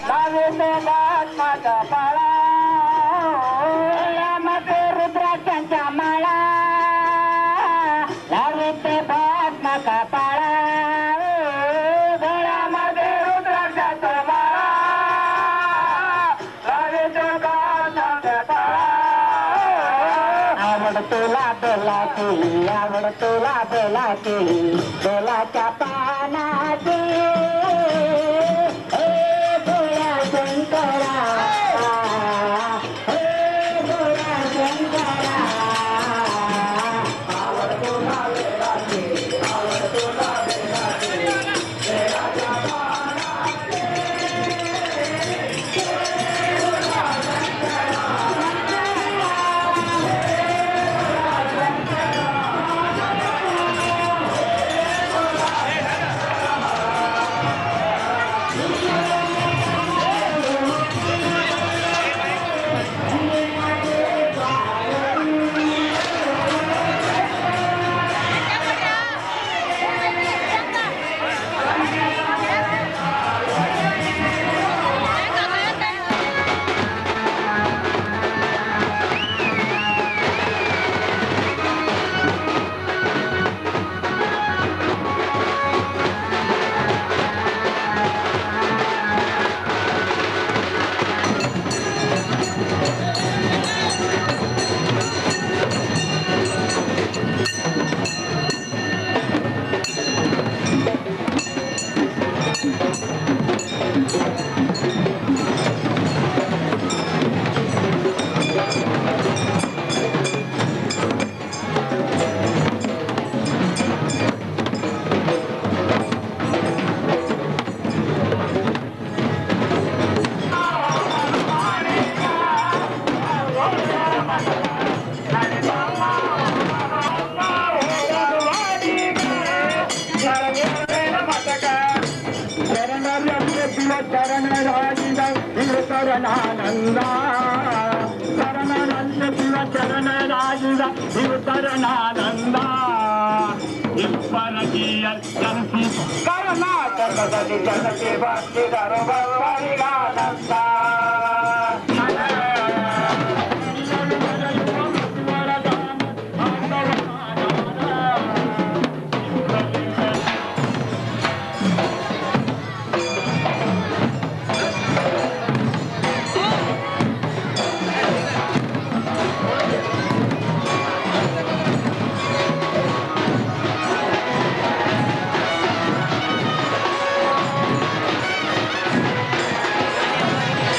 लाविते गात्माचा पाळा यामध्ये रुद्राक्षांच्या माळा लाविते भस्माचा पाळा गळ्यामध्ये रुद्राक्षाचा माळा लाविते भस्माचा पाळा आवड तुला बेला केली आवड तुला बेला केली बेलाच्या पानाची हे भोळ्या शंकरा हे भोळ्या शंकरा आवड तुला बेला केली आवड तुला बेला केली बेलाच्या पानाची ಶರಣಾನಂದ ಶರಣನಂದ ಶಿವ ಶರಣರಾಜಿದ ಶಿವಶರಣಾನಂದ ಇಬ್ಬರಗಿಯ ಜನಸಿ ಕರ್ನಾಟಕದಲ್ಲಿ ಜನತೆ ಭಕ್ತಿದರು ಬರುವರಿಗಾನಂದ ¡Vamos!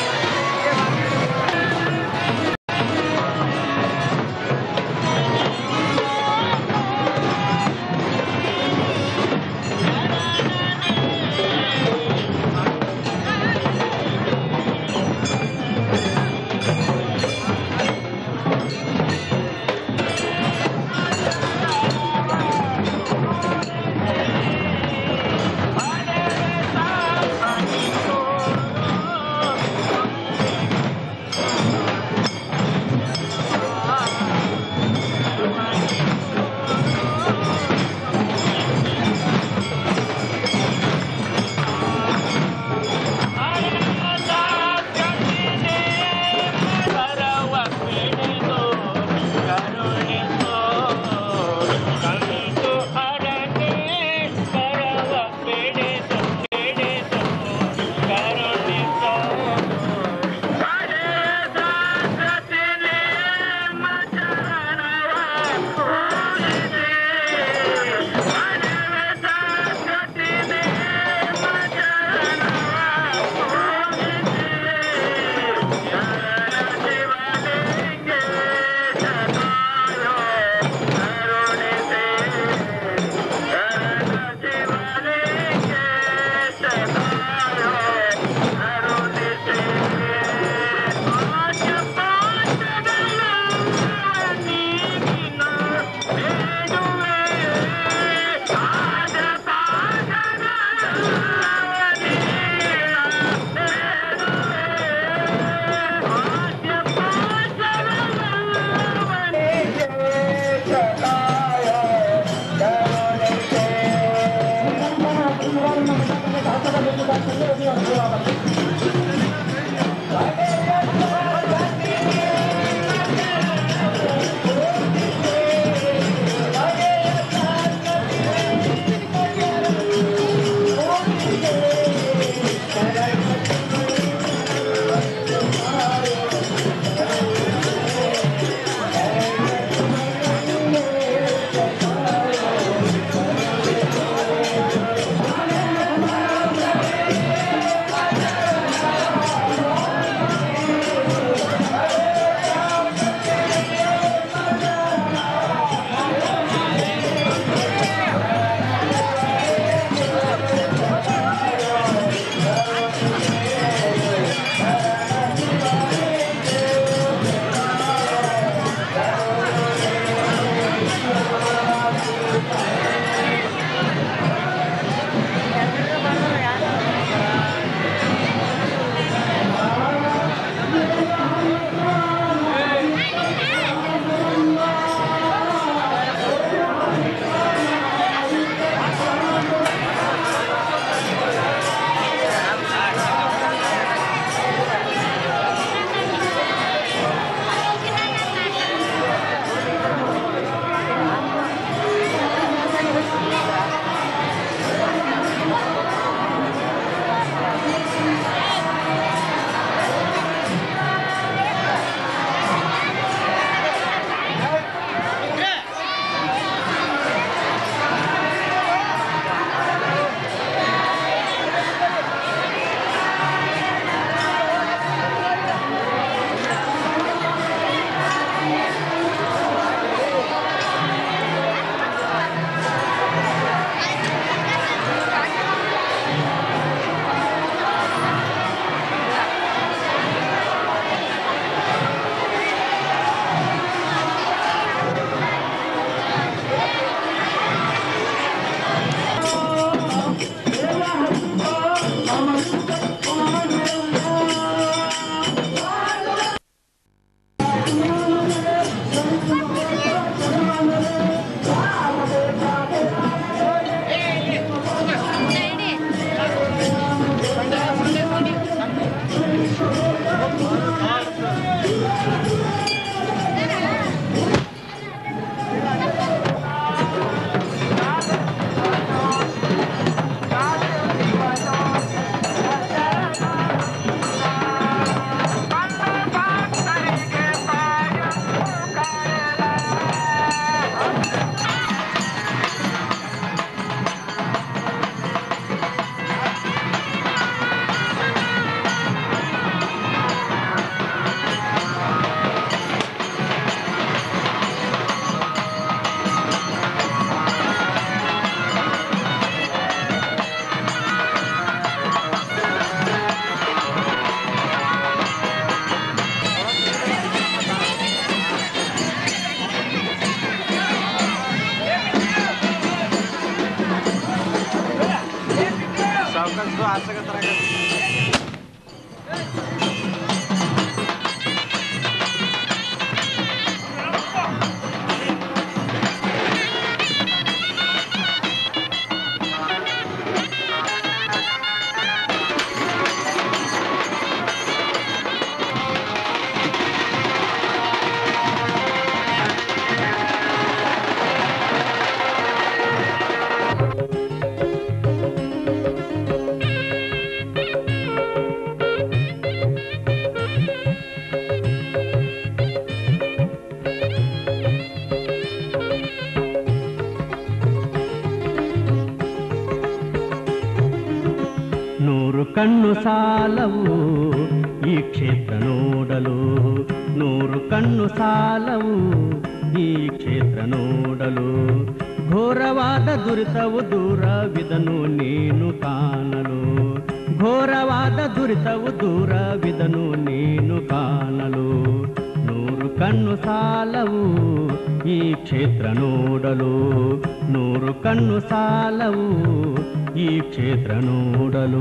ನೂರು ಕಣ್ಣು ಸಾಲವು ಈ ಕ್ಷೇತ್ರ ನೋಡಲು ನೂರು ಕಣ್ಣು ಸಾಲವು ಈ ಕ್ಷೇತ್ರ ನೋಡಲು ಘೋರವಾದ ದುರಿತವು ದೂರವಿದನು ನೀನು ಕಾಣಲು ಘೋರವಾದ ದುರಿತವು ದೂರವಿದನು ನೀನು ಕಾಣಲು ನೂರು ಕಣ್ಣು ಸಾಲವು ಈ ಕ್ಷೇತ್ರ ನೋಡಲು ನೂರು ಕಣ್ಣು ಸಾಲವು ಈ ಕ್ಷೇತ್ರ ನೋಡಲು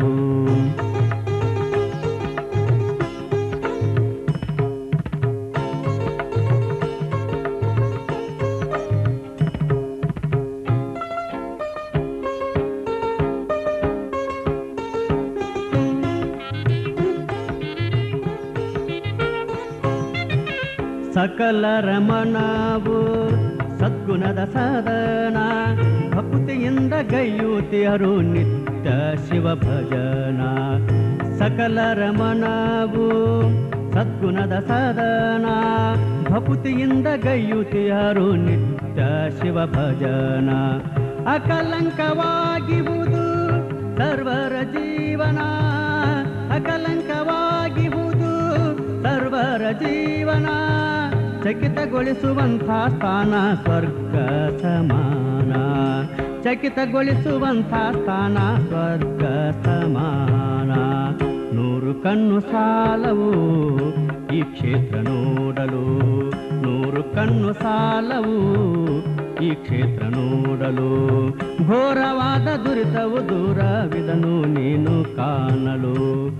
ಸಕಲ ರಮಣವು ಸದ್ಗುಣದ ಸಾಧನ ಭಕ್ತಿಯಿಂದ ಗೈಯುತಿಯರು ನಿತ್ಯ ಶಿವ ಭಜನ ಸಕಲ ರಮಣವು ಸದ್ಗುಣದ ಸಾಧನ ಭಕ್ತಿಯಿಂದ ಗೈಯುತಿಯರು ನಿತ್ಯ ಶಿವ ಭಜನ ಅಕಲಂಕವಾಗಿರುವುದು ಸರ್ವರ ಜೀವನ ಅಕಲಂಕವಾಗಿರುವುದು ಸರ್ವರ ಜೀವನ ಚಕಿತಗೊಳಿಸುವಂಥ ಸ್ಥಾನ ಸ್ವರ್ಗ ಸಮಾನ ಚಕಿತಗೊಳಿಸುವಂಥ ಸ್ಥಾನ ಸ್ವರ್ಗ ಸಮಾನ ನೂರು ಕಣ್ಣು ಸಾಲವು ಈ ಕ್ಷೇತ್ರ ನೋಡಲು ನೂರು ಕಣ್ಣು ಸಾಲವು ಈ ಕ್ಷೇತ್ರ ನೋಡಲು ಘೋರವಾದ ದುರಿತವು ದೂರವಿದನು ನೀನು ಕಾಣಲು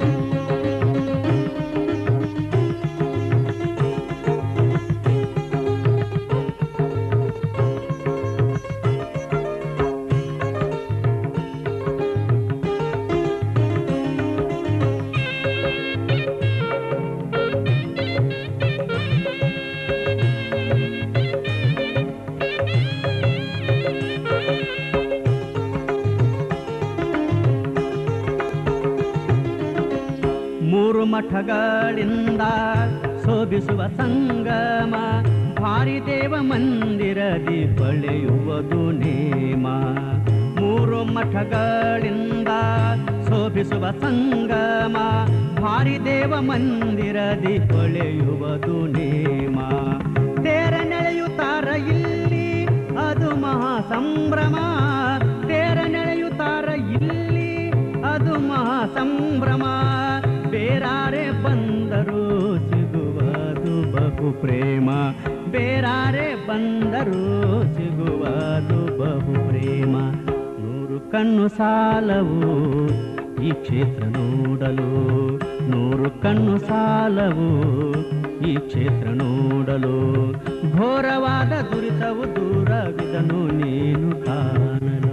ಮೂರು ಮಠಗಳಿಂದ ಶೋಭಿಸುವ ಸಂಗಮ ಭಾರಿ ದೇವ ಮಂದಿರದಿ ಹೊಳೆಯುವುದು ನೇಮ ಮೂರು ಮಠಗಳಿಂದ ಶೋಭಿಸುವ ಸಂಗಮ ಭಾರಿ ದೇವ ಮಂದಿರದಿ ಹೊಳೆಯುವುದು ನೇಮ ತೇರ ನೆಳೆಯುತ್ತಾರ ಇಲ್ಲಿ ಅದು ಮಹಾ ಸಂಭ್ರಮ ತೇರ ನೆಳೆಯುತ್ತಾರ ಇಲ್ಲಿ ಅದು ಮಹಾ ಸಂಭ್ರಮ ಬೇರಾರೆ ಬಂದರು ಸಿಗುವುದು ಬಹು ಪ್ರೇಮ ಬೇರಾರೆ ಬಂದರು ಸಿಗುವುದು ಬಹು ಪ್ರೇಮ ನೂರು ಕಣ್ಣು ಸಾಲವು ಈ ಕ್ಷೇತ್ರ ನೋಡಲು ನೂರು ಕಣ್ಣು ಸಾಲವು ಈ ಕ್ಷೇತ್ರ ನೋಡಲು ಘೋರವಾದ ದುರಿತವು ದೂರವಿದನು ನೀನು ಕಾಣಲು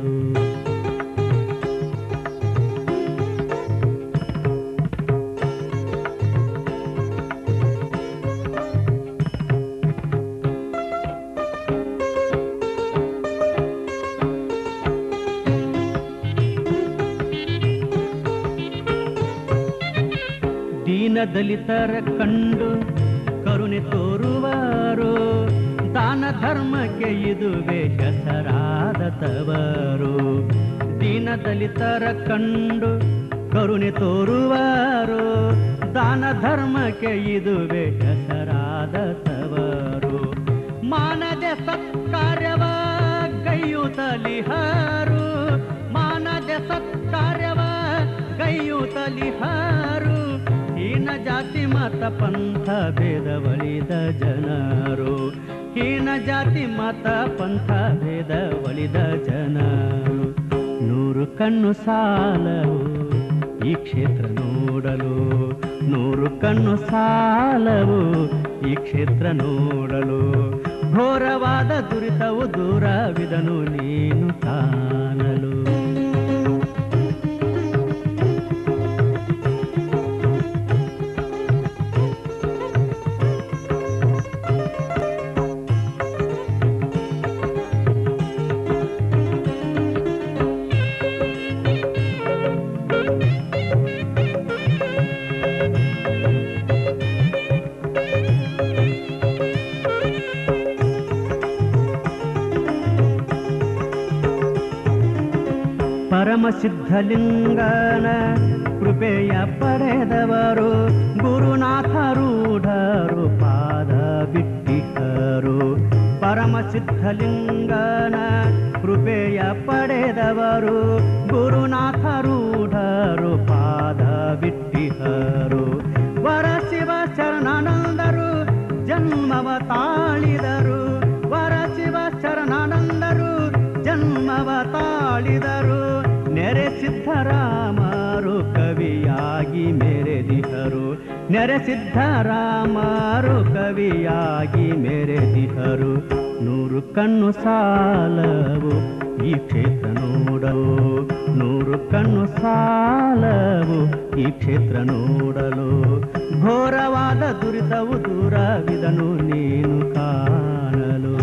ದೀನ ದಲಿತರ ಕಂಡು ಕರುಣೆ ತೋರುವರು ದಾನ ಧರ್ಮಕ್ಕೆ ಇದುವೇ ಹೆಸರಾದ ತವರು ದೀನ ದಲಿತರ ಕಂಡು ಕರುಣೆ ತೋರುವರು ದಾನ ಧರ್ಮಕ್ಕೆ ಇದುವೇ ಹೆಸರಾದ ತವರು ಮಾನದ ಸತ್ಕಾರ್ಯವ ಗೈಯುತ್ತಲಿಹಾರು ಮಾನದ ಸತ್ಕಾರ್ಯವ ಗೈಯುತ್ತಲಿಹಾರು ಹೀನ ಜಾತಿ ಮತ ಪಂಥ ಭೇದವಳಿದ ಜನರು ಹೀನ ಜಾತಿ ಮತ ಪಂಥ ಭೇದವಳಿದ ಜನರು ನೂರು ಕಣ್ಣು ಸಾಲವು ಈ ಕ್ಷೇತ್ರ ನೋಡಲು ನೂರು ಕಣ್ಣು ಸಾಲವು ಈ ಕ್ಷೇತ್ರ ನೋಡಲು ಘೋರವಾದ ದುರಿತವು ದೂರವಿದನು ನೀನು ಕಾಣಲು ಪರಮಸಿದ್ಧಲಿಂಗನ ಕೃಪೆಯ ಪಡೆದವರು ಗುರುನಾಥರೂಢರು ಪಾದ ಬಿಟ್ಟಿಹರು ಪರಮಸಿದ್ಧಲಿಂಗನ ಕೃಪೆಯ ಪಡೆದವರು ಗುರುನಾಥರೂಢರು ಪಾದ ಬಿಟ್ಟಿಹರು ವರ ಶಿವ ಶರಣಾನಂದರು ಜನ್ಮವ ತಾಳಿದರು ವರ ಶಿವ ಶರಣಾನಂದರು ಜನ್ಮವ ತಾಳಿದರು ನೆರೆ ಸಿದ್ಧರಾಮರು ಕವಿಯಾಗಿ ಮೆರೆದಿಹರು ನೆರೆ ಸಿದ್ಧರಾಮರು ಕವಿಯಾಗಿ ಮೆರೆದಿಹರು ನೂರು ಕಣ್ಣು ಸಾಲವು ಈ ಕ್ಷೇತ್ರ ನೋಡಲು ನೂರು ಕಣ್ಣು ಸಾಲವು ಈ ಕ್ಷೇತ್ರ ನೋಡಲು ಘೋರವಾದ ದುರಿತವು ದೂರವಿದನು ನೀನು ಕಾಣಲು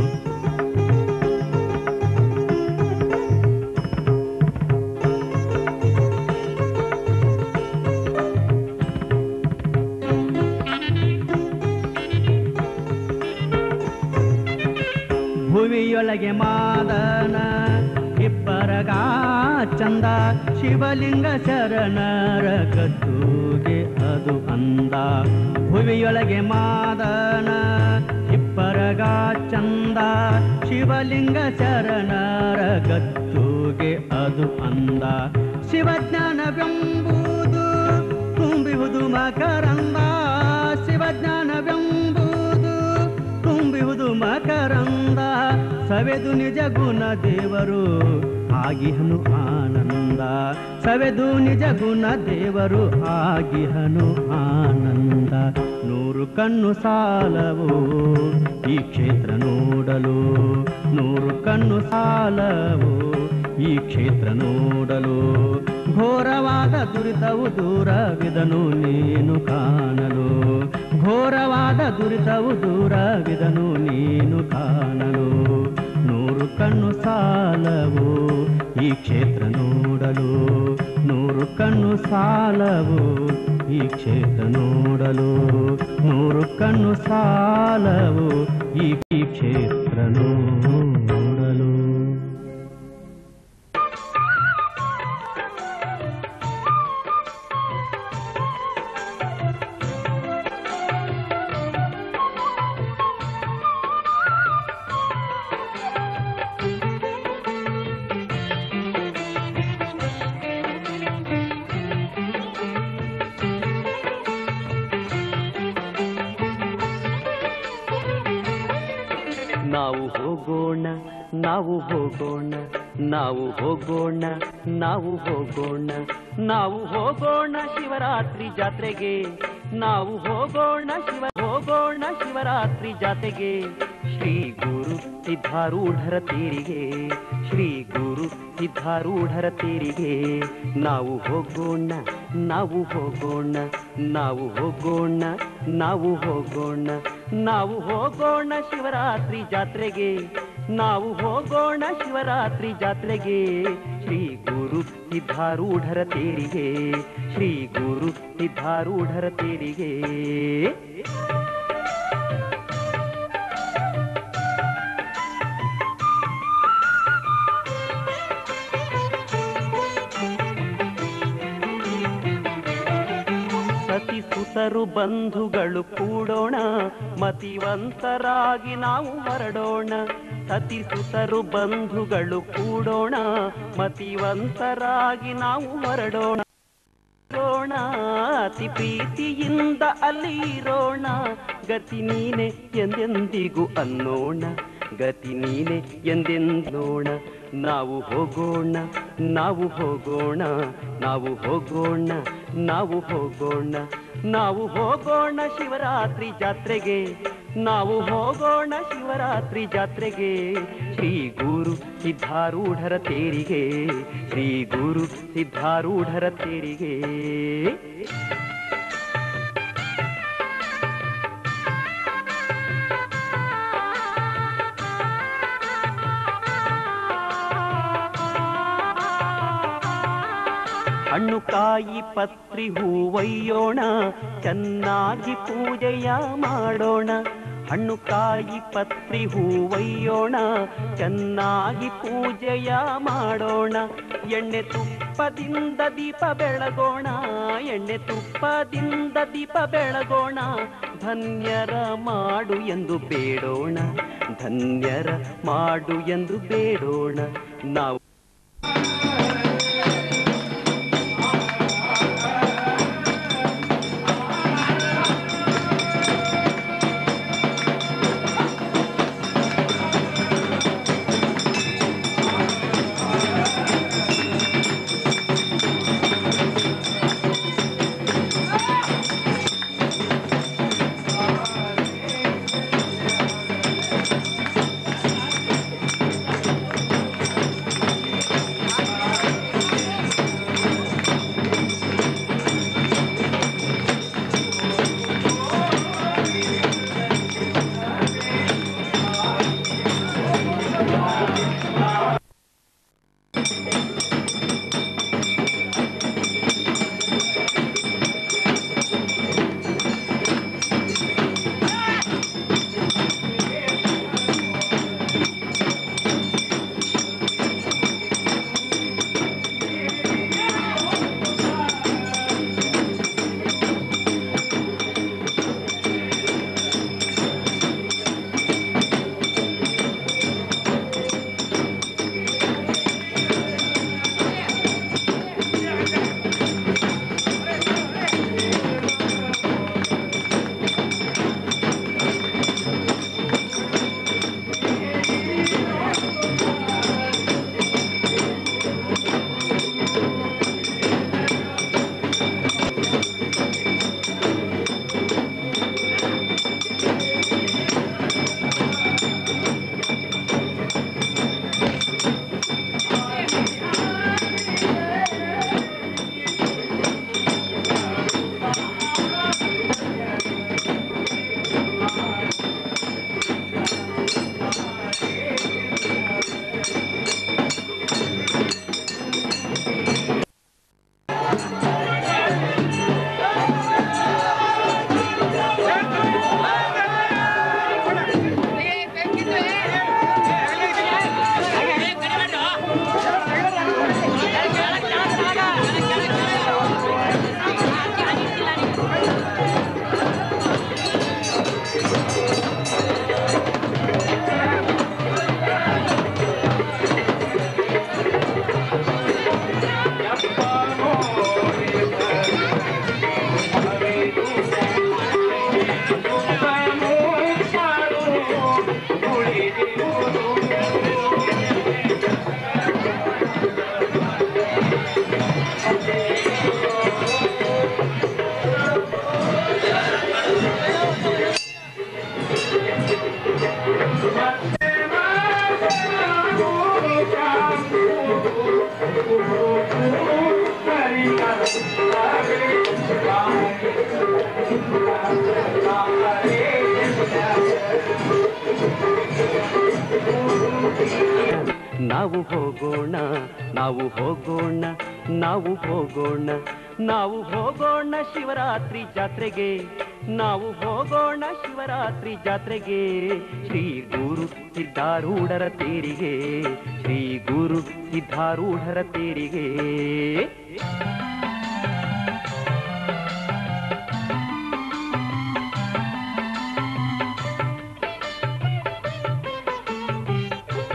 ಭುವಿಯೊಳಗೆ ಮಾದನ ಇಬ್ಬರಗ ಚಂದ ಶಿವಲಿಂಗ ಶರಣರ ಕತ್ತುಗೆ ಅದು ಅಂದ ಭುವಿಯೊಳಗೆ ಮಾದನ ಇಬ್ಬರಗ ಚಂದ ಶಿವಲಿಂಗ ಶರಣರ ಗತ್ತುಗೆ ಅದು ಅಂದ ಶಿವಜ್ಞಾನವೆಂಬುದು ತುಂಬಿಹುದು ಮಕರಂದ ಶಿವಜ್ಞಾನವೆಂಬುದು ತುಂಬಿಹುದು ಮಕರಂದ ಸವೆದು ನಿಜ ಗುಣ ದೇವರು ಆಗಿಹನು ಆನಂದ ಸವೆದು ನಿಜ ಗುಣ ದೇವರು ಆಗಿಹನು ಆನಂದ ನೂರು ಕಣ್ಣು ಸಾಲವು ಈ ಕ್ಷೇತ್ರ ನೋಡಲು ನೂರು ಕಣ್ಣು ಸಾಲವು ಈ ಕ್ಷೇತ್ರ ನೋಡಲು ಘೋರವಾದ ದುರಿತವು ದೂರವಿದನು ನೀನು ಕಾಣಲು ಘೋರವಾದ ದುರಿತವು ದೂರವಿದನು ನೀನು ಕಾಣಲು ನೂರು ಕಣ್ಣು ಸಾಲವು ಈ ಕ್ಷೇತ್ರ ನೋಡಲು ನೂರು ಕಣ್ಣು ಸಾಲವು ಈ ಕ್ಷೇತ್ರ ನೋಡಲು ನೂರು ಕಣ್ಣು ಸಾಲವು ಈ ಈ ಕ್ಷೇತ್ರ ನೋಡಲು ನಾವು ಹೋಗೋಣ ನಾವು ಹೋಗೋಣ ನಾವು ಹೋಗೋಣ ನಾವು ಹೋಗೋಣ ನಾವು ಹೋಗೋಣ ಶಿವರಾತ್ರಿ ಜಾತ್ರೆಗೆ ನಾವು ಹೋಗೋಣ ಶಿವ ಹೋಗೋಣ ಶಿವರಾತ್ರಿ ಜಾತ್ರೆಗೆ ಶ್ರೀ ಗುರು ಸಿದ್ಧಾರೂಢರ ತೀರಿಗೆ ಶ್ರೀ ಗುರು ಸಿದ್ಧಾರೂಢರ ತೀರಿಗೆ ನಾವು ಹೋಗೋಣ ನಾವು ಹೋಗೋಣ ನಾವು ಹೋಗೋಣ ನಾವು ಹೋಗೋಣ ನಾವು ಹೋಗೋಣ ಶಿವರಾತ್ರಿ ಜಾತ್ರೆಗೆ ನಾವು ಹೋಗೋಣ ಶಿವರಾತ್ರಿ ಜಾತ್ರೆಗೆ ಶ್ರೀ ಗುರು ಸಿದ್ಧಾರೂಢರ ತೇರಿಗೆ ಶ್ರೀ ಗುರು ಸಿದ್ಧಾರೂಢರ ತೇರಿಗೆ ಸತಿ ಸುತರು ಬಂಧುಗಳು ಕೂಡೋಣ ಮತಿವಂತರಾಗಿ ನಾವು ಹೊರಡೋಣ ಸತಿ ಸುತರು ಬಂಧುಗಳು ಕೂಡೋಣ ಮತಿವಂತರಾಗಿ ನಾವು ಹೊರಡೋಣ ಇರೋಣ ಅತಿ ಪ್ರೀತಿಯಿಂದ ಅಲ್ಲಿ ಇರೋಣ ಗತಿ ನೀನೆ ಎಂದೆಂದಿಗೂ ಅನ್ನೋಣ ಗತಿ ನೀನೆ ಎಂದೆಂದೋಣ ನಾವು ಹೋಗೋಣ ನಾವು ಹೋಗೋಣ ನಾವು ಹೋಗೋಣ ನಾವು ಹೋಗೋಣ ನಾವು ಹೋಗೋಣ ಶಿವರಾತ್ರಿ ಜಾತ್ರೆಗೆ ನಾವು ಹೋಗೋಣ ಶಿವರಾತ್ರಿ ಜಾತ್ರೆಗೆ ಶ್ರೀ ಗುರು ಸಿದ್ಧಾರೂಢರ ತೇರಿಗೆ ಶ್ರೀ ಗುರು ಸಿದ್ಧಾರೂಢರ ತೇರಿಗೆ ಹಣ್ಣು ಕಾಯಿ ಪತ್ರಿ ಹೂವಯ್ಯೋಣ ಚೆನ್ನಾಗಿ ಪೂಜೆಯ ಮಾಡೋಣ ಹಣ್ಣು ಕಾಯಿ ಪತ್ರಿ ಹೂವಯ್ಯೋಣ ಚೆನ್ನಾಗಿ ಪೂಜೆಯ ಮಾಡೋಣ ಎಣ್ಣೆ ತುಪ್ಪದಿಂದ ದೀಪ ಬೆಳಗೋಣ ಎಣ್ಣೆ ತುಪ್ಪದಿಂದ ದೀಪ ಬೆಳಗೋಣ ಧನ್ಯರ ಮಾಡು ಎಂದು ಬೇಡೋಣ ಧನ್ಯರ ಮಾಡು ಎಂದು ಬೇಡೋಣ ನಾವು ನಾವು ಹೋಗೋಣ ನಾವು ಹೋಗೋಣ ನಾವು ಹೋಗೋಣ ನಾವು ಹೋಗೋಣ ಶಿವರಾತ್ರಿ ಜಾತ್ರೆಗೆ ನಾವು ಹೋಗೋಣ ಶಿವರಾತ್ರಿ ಜಾತ್ರೆಗೆ ಶ್ರೀ ಗುರು ಸಿದ್ಧಾರೂಢರ ತೇರಿಗೆ ಶ್ರೀ ಗುರು ಸಿದ್ಧಾರೂಢರ ತೇರಿಗೆ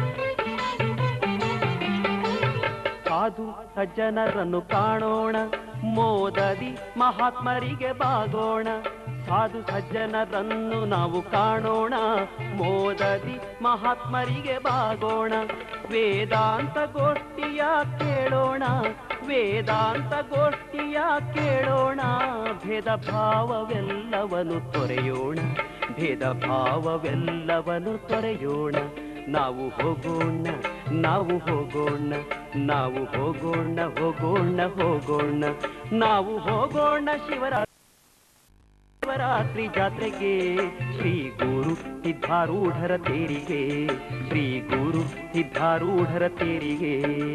ಸಾಧು ಸಜ್ಜನರನ್ನು ಕಾಣೋಣ ಮೋದದಿ ಮಹಾತ್ಮರಿಗೆ ಬಾಗೋಣ ಸಾಧು ಸಜ್ಜನರನ್ನು ನಾವು ಕಾಣೋಣ ಮೋದದಿ ಮಹಾತ್ಮರಿಗೆ ಬಾಗೋಣ ವೇದಾಂತ ಗೋಷ್ಠಿಯ ಕೇಳೋಣ ವೇದಾಂತ ಗೋಷ್ಠಿಯ ಕೇಳೋಣ ಭೇದ ಭಾವವೆಲ್ಲವನ್ನು ತೊರೆಯೋಣ ಭೇದ ಭಾವವೆಲ್ಲವನ್ನು ತೊರೆಯೋಣ ನಾವು ಹೋಗೋಣ ನಾವು ಹೋಗೋಣ ನಾವು ಹೋಗೋಣ ಹೋಗೋಣ ಹೋಗೋಣ ನಾವು ಹೋಗೋಣ ಶಿವರಾತ್ರಿ ಶಿವರಾತ್ರಿ ಜಾತ್ರೆಗೆ ಶ್ರೀ ಗುರು ಸಿದ್ಧಾರೂಢರ ತೇರಿಗೆ ಶ್ರೀ ಗುರು ಸಿದ್ಧಾರೂಢರ ತೇರಿಗೆ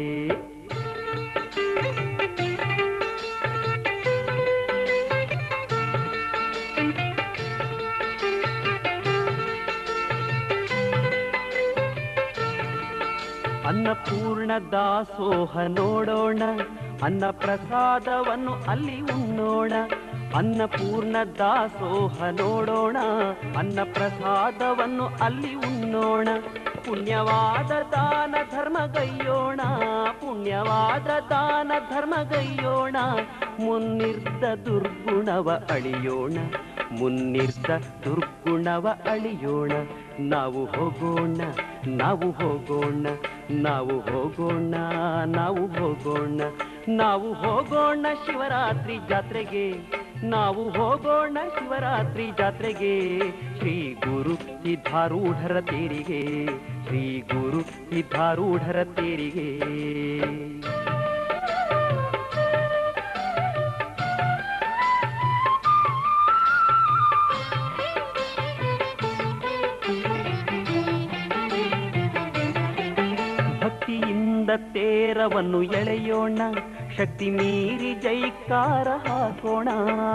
ಅನ್ನಪೂರ್ಣ ದಾಸೋಹ ನೋಡೋಣ ಅನ್ನ ಪ್ರಸಾದವನ್ನು ಅಲ್ಲಿ ಉಣ್ಣೋಣ ಅನ್ನಪೂರ್ಣ ದಾಸೋಹ ನೋಡೋಣ ಅನ್ನ ಪ್ರಸಾದವನ್ನು ಅಲ್ಲಿ ಉಣ್ಣೋಣ ಪುಣ್ಯವಾದ ದಾನ ಧರ್ಮಗೈಯೋಣ ಪುಣ್ಯವಾದ ದಾನ ಧರ್ಮಗೈಯೋಣ ಮುನ್ನಿರ್ದ ದುರ್ಗುಣವ ಅಳಿಯೋಣ ಮುನ್ನಿರ್ದ ದುರ್ಗುಣವ ಅಳಿಯೋಣ ನಾವು ಹೋಗೋಣ ನಾವು ಹೋಗೋಣ ನಾವು ಹೋಗೋಣ ನಾವು ಹೋಗೋಣ ನಾವು ಹೋಗೋಣ ಶಿವರಾತ್ರಿ ಜಾತ್ರೆಗೆ ನಾವು ಹೋಗೋಣ ಶಿವರಾತ್ರಿ ಜಾತ್ರೆಗೆ ಶ್ರೀ ಗುರು ಸಿದ್ಧಾರೂಢರ ತೇರಿಗೆ ಶ್ರೀ ಗುರು ಸಿದ್ಧಾರೂಢರ ತೇರಿಗೆ ಭಕ್ತಿಯಿಂದ ತೇರವನ್ನು ಎಳೆಯೋಣ ಶಕ್ತಿ ಮೀರಿ ಜೈಕಾರ ಹಾಕೋಣ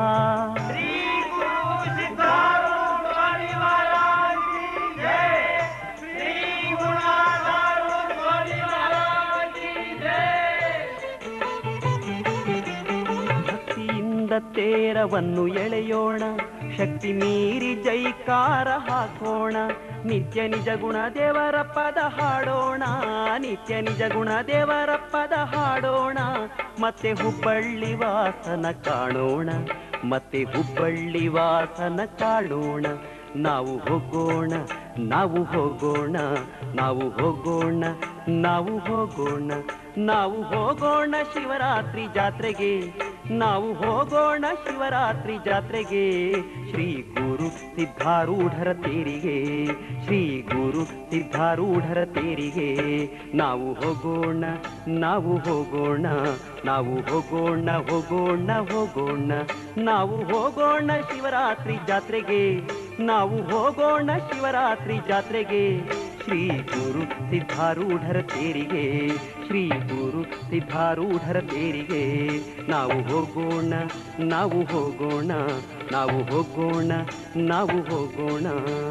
ಭಕ್ತಿಯಿಂದ ತೇರವನ್ನು ಎಳೆಯೋಣ ಶಕ್ತಿ ಮೀರಿ ಜೈಕಾರ ಹಾಕೋಣ ನಿತ್ಯ ನಿಜ ಗುಣ ದೇವರ ಪದ ಹಾಡೋಣ ನಿತ್ಯ ನಿಜ ಗುಣ ದೇವರ ಪದ ಹಾಡೋಣ ಮತ್ತೆ ಹುಬ್ಬಳ್ಳಿ ವಾಸನ ಕಾಣೋಣ ಮತ್ತೆ ಹುಬ್ಬಳ್ಳಿ ವಾಸನ ಕಾಣೋಣ ನಾವು ಹೋಗೋಣ ನಾವು ಹೋಗೋಣ ನಾವು ಹೋಗೋಣ ನಾವು ಹೋಗೋಣ ನಾವು ಹೋಗೋಣ ಶಿವರಾತ್ರಿ ಜಾತ್ರೆಗೆ ನಾವು ಹೋಗೋಣ ಶಿವರಾತ್ರಿ ಜಾತ್ರೆಗೆ ಶ್ರೀ ಗುರು ಸಿದ್ಧಾರೂಢರ ತೇರಿಗೆ ಶ್ರೀ ಗುರು ಸಿದ್ಧಾರೂಢರ ತೇರಿಗೆ ನಾವು ಹೋಗೋಣ ನಾವು ಹೋಗೋಣ ನಾವು ಹೋಗೋಣ ಹೋಗೋಣ ಹೋಗೋಣ ನಾವು ಹೋಗೋಣ ಶಿವರಾತ್ರಿ ಜಾತ್ರೆಗೆ ನಾವು ಹೋಗೋಣ ಶಿವರಾತ್ರಿ ಜಾತ್ರೆಗೆ ಶ್ರೀ ಗುರು ಸಿದ್ಧಾರೂಢರ ತೇರಿಗೆ ಶ್ರೀ ಗುರು ಸಿದ್ಧಾರೂಢರ ತೇರಿಗೆ ನಾವು ಹೋಗೋಣ ನಾವು ಹೋಗೋಣ ನಾವು ಹೋಗೋಣ ನಾವು ಹೋಗೋಣ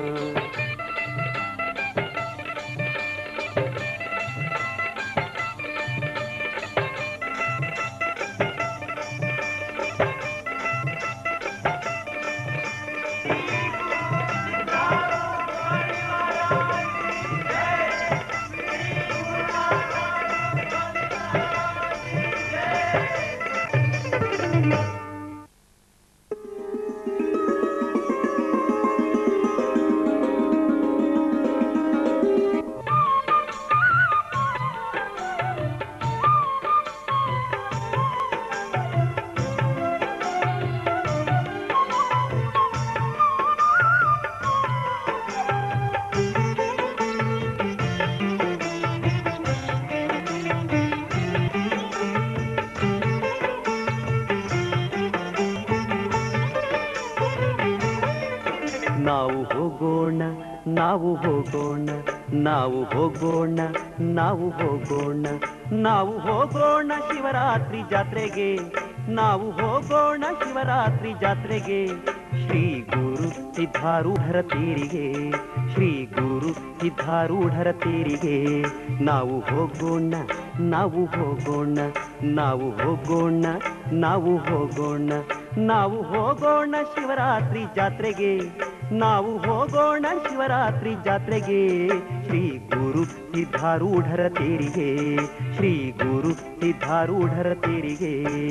ನಾವು ಹೋಗೋಣ ನಾವು ಹೋಗೋಣ ನಾವು ಹೋಗೋಣ ನಾವು ಹೋಗೋಣ ನಾವು ಹೋಗೋಣ ಶಿವರಾತ್ರಿ ಜಾತ್ರೆಗೆ ನಾವು ಹೋಗೋಣ ಶಿವರಾತ್ರಿ ಜಾತ್ರೆಗೆ ಶ್ರೀ ಗುರು ಸಿದ್ಧಾರೂಢರ ತೇರಿಗೆ ಶ್ರೀ ಗುರು ಸಿದ್ಧಾರೂಢರ ತೇರಿಗೆ ನಾವು ಹೋಗೋಣ ನಾವು ಹೋಗೋಣ ನಾವು ಹೋಗೋಣ ನಾವು ಹೋಗೋಣ ನಾವು ಹೋಗೋಣ ಶಿವರಾತ್ರಿ ಜಾತ್ರೆಗೆ ನಾವು ಹೋಗೋಣ ಶಿವರಾತ್ರಿ ಜಾತ್ರೆಗೆ ಶ್ರೀ ಗುರು ಸಿದ್ಧಾರೂಢರ ತೇರಿಗೆ ಶ್ರೀ ಗುರು ಸಿದ್ಧಾರೂಢರ ತೇರಿಗೆ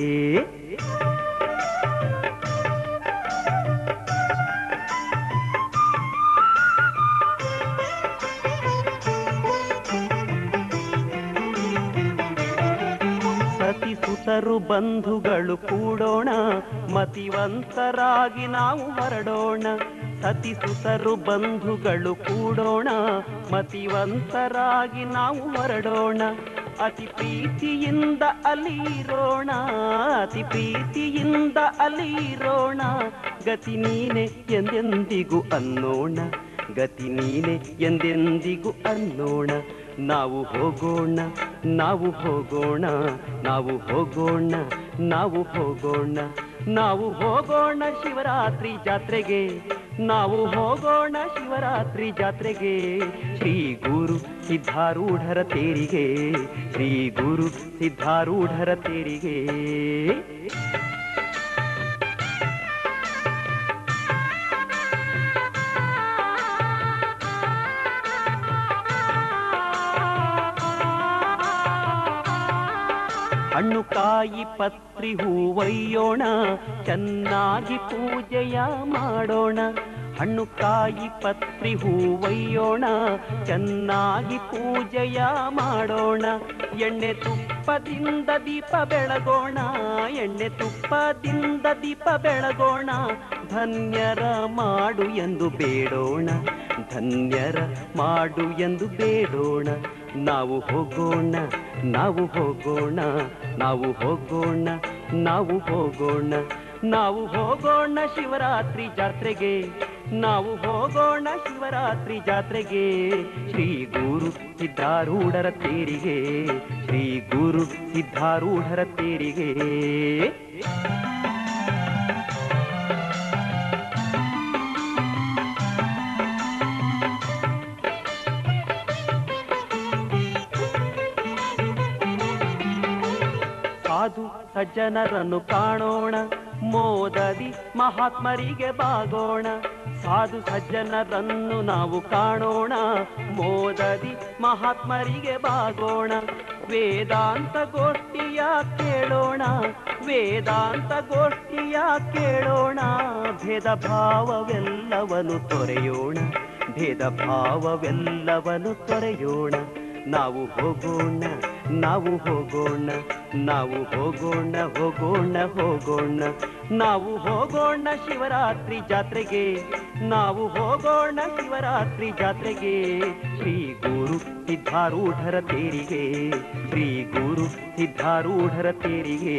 ಸತಿ ಸುತರು ಬಂಧುಗಳು ಕೂಡೋಣ ಮತಿವಂತರಾಗಿ ನಾವು ಹೊರಡೋಣ ಸತಿ ಸುತರು ಬಂಧುಗಳು ಕೂಡೋಣ ಮತಿವಂತರಾಗಿ ನಾವು ಹೊರಡೋಣ ಅತಿ ಪ್ರೀತಿಯಿಂದ ಅಲಿರೋಣ ಅತಿ ಪ್ರೀತಿಯಿಂದ ಅಲಿರೋಣ ಗತಿ ನೀನೆ ಎಂದೆಂದಿಗೂ ಅನ್ನೋಣ ಗತಿ ನೀನೆ ಎಂದೆಂದಿಗೂ ಅನ್ನೋಣ ನಾವು ಹೋಗೋಣ ನಾವು ಹೋಗೋಣ ನಾವು ಹೋಗೋಣ ನಾವು ಹೋಗೋಣ ನಾವು ಹೋಗೋಣ ಶಿವರಾತ್ರಿ ಜಾತ್ರೆಗೆ ನಾವು ಹೋಗೋಣ ಶಿವರಾತ್ರಿ ಜಾತ್ರೆಗೆ ಶ್ರೀ ಗುರು ಸಿದ್ಧಾರೂಢರ ತೇರಿಗೆ ಶ್ರೀ ಗುರು ಸಿದ್ಧಾರೂಢರ ತೇರಿಗೆ ಹಣ್ಣು ಕಾಯಿ ಪತ್ರಿ ಹೂವಯ್ಯೋಣ ಚೆನ್ನಾಗಿ ಪೂಜೆಯ ಮಾಡೋಣ ಹಣ್ಣು ಕಾಯಿ ಪತ್ರಿ ಹೂವಯ್ಯೋಣ ಚೆನ್ನಾಗಿ ಪೂಜೆಯ ಮಾಡೋಣ ಎಣ್ಣೆ ತುಪ್ಪದಿಂದ ದೀಪ ಬೆಳಗೋಣ ಎಣ್ಣೆ ತುಪ್ಪದಿಂದ ದೀಪ ಬೆಳಗೋಣ ಧನ್ಯರ ಮಾಡು ಎಂದು ಬೇಡೋಣ ಧನ್ಯರ ಮಾಡು ಎಂದು ಬೇಡೋಣ ನಾವು ಹೋಗೋಣ ನಾವು ಹೋಗೋಣ ನಾವು ಹೋಗೋಣ ನಾವು ಹೋಗೋಣ ನಾವು ಹೋಗೋಣ ಶಿವರಾತ್ರಿ ಜಾತ್ರೆಗೆ ನಾವು ಹೋಗೋಣ ಶಿವರಾತ್ರಿ ಜಾತ್ರೆಗೆ ಶ್ರೀ ಗುರು ಸಿದ್ಧಾರೂಢರ ತೇರಿಗೆ ಶ್ರೀ ಗುರು ಸಿದ್ಧಾರೂಢರ ತೇರಿಗೆ ಸಾಧು ಸಜ್ಜನರನ್ನು ಕಾಣೋಣ ಮೋದದಿ ಮಹಾತ್ಮರಿಗೆ ಬಾಗೋಣ ಸಾಧು ಸಜ್ಜನರನ್ನು ನಾವು ಕಾಣೋಣ ಮೋದದಿ ಮಹಾತ್ಮರಿಗೆ ಬಾಗೋಣ ವೇದಾಂತ ಗೋಷ್ಠಿಯ ಕೇಳೋಣ ವೇದಾಂತ ಗೋಷ್ಠಿಯ ಕೇಳೋಣ ಭೇದ ಭಾವವೆಲ್ಲವನ್ನು ತೊರೆಯೋಣ ಭೇದ ಭಾವವೆಲ್ಲವನ್ನು ತೊರೆಯೋಣ ನಾವು ಹೋಗೋಣ ನಾವು ಹೋಗೋಣ ನಾವು ಹೋಗೋಣ ಹೋಗೋಣ ಹೋಗೋಣ ನಾವು ಹೋಗೋಣ ಶಿವರಾತ್ರಿ ಜಾತ್ರೆಗೆ ನಾವು ಹೋಗೋಣ ಶಿವರಾತ್ರಿ ಜಾತ್ರೆಗೆ ಶ್ರೀ ಗುರು ಸಿದ್ಧಾರೂಢರ ತೇರಿಗೆ ಶ್ರೀ ಗುರು ಸಿದ್ಧಾರೂಢರ ತೇರಿಗೆ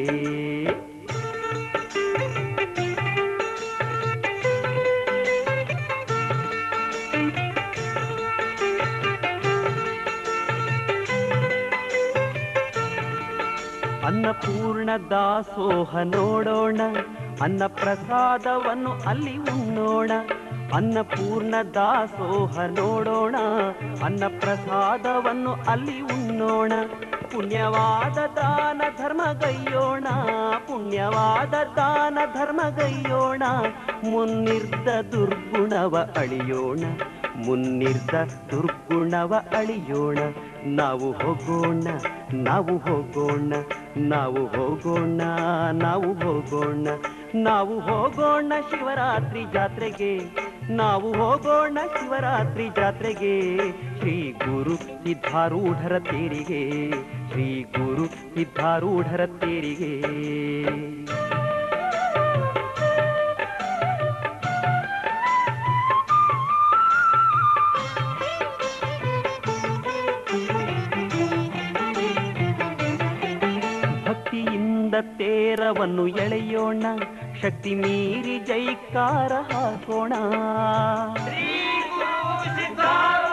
ಅನ್ನಪೂರ್ಣ ದಾಸೋಹ ನೋಡೋಣ ಅನ್ನ ಪ್ರಸಾದವನ್ನು ಅಲ್ಲಿ ಉಣ್ಣೋಣ ಅನ್ನಪೂರ್ಣ ದಾಸೋಹ ನೋಡೋಣ ಅನ್ನ ಪ್ರಸಾದವನ್ನು ಅಲ್ಲಿ ಉಣ್ಣೋಣ ಪುಣ್ಯವಾದ ದಾನ ಧರ್ಮಗೈಯೋಣ ಪುಣ್ಯವಾದ ದಾನ ಧರ್ಮಗೈಯೋಣ ಮುನ್ನಿರ್ದ ದುರ್ಗುಣವ ಅಳಿಯೋಣ ಮುನ್ನಿರ್ದ ದುರ್ಗುಣವ ಅಳಿಯೋಣ ನಾವು ಹೋಗೋಣ ನಾವು ಹೋಗೋಣ ನಾವು ಹೋಗೋಣ ನಾವು ಹೋಗೋಣ ನಾವು ಹೋಗೋಣ ಶಿವರಾತ್ರಿ ಜಾತ್ರೆಗೆ ನಾವು ಹೋಗೋಣ ಶಿವರಾತ್ರಿ ಜಾತ್ರೆಗೆ ಶ್ರೀ ಗುರು ಸಿದ್ಧಾರೂಢರ ತೇರಿಗೆ ಶ್ರೀ ಗುರು ಸಿದ್ಧಾರೂಢರ ತೇರಿಗೆ ಭಕ್ತಿಯಿಂದ ತೇರವನ್ನು ಎಳೆಯೋಣ ಶಕ್ತಿ ಮೀರಿ ಜೈಕಾರ ಹಾಕೋಣ ಶ್ರೀ ಗುರು ಸಿದ್ಧಾರೂಢ